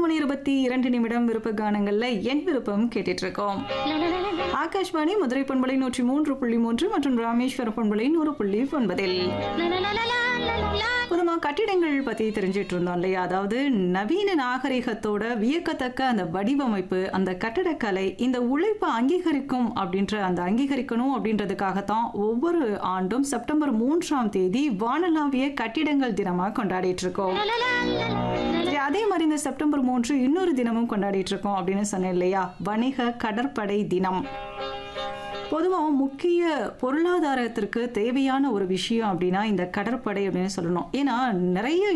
மணி இருபத்தி இரண்டு நிமிடம் விருப்ப கானங்கள்ல என் விருப்பம் கேட்டுட்டு இருக்கோம் ஆகாஷ்வாணி மதுரை பண்பலை நூற்றி மூன்று புள்ளி மூன்று மற்றும் ராமேஸ்வர பண்பலை நூறு புள்ளி ஒன்பதில் பொதுமா கட்டிடங்கள் பத்தி தெரிஞ்சிட்டு இருந்தோம் இல்லையா அதாவது நவீன நாகரிகத்தோட வியக்கத்தக்க அந்த வடிவமைப்பு அந்த கட்டடக்கலை இந்த உழைப்பை அங்கீகரிக்கும் அப்படின்ற அந்த அங்கீகரிக்கணும் அப்படின்றதுக்காகத்தான் ஒவ்வொரு ஆண்டும் செப்டம்பர் மூன்றாம் தேதி வானளாவிய கட்டிடங்கள் தினமா கொண்டாடிட்டு இருக்கோம் சரி, அதே மாதிரி இந்த செப்டம்பர் மூன்று இன்னொரு தினமும் கொண்டாடிட்டு இருக்கோம் அப்படின்னு சொன்னேன் இல்லையா வணிக கடற்படை தினம் பொதுவாக முக்கிய பொருளாதாரத்திற்கு தேவையான ஒரு விஷயம் அப்படின்னா இந்த கடற்படை அப்படின்னு சொல்லணும் ஏன்னா நிறைய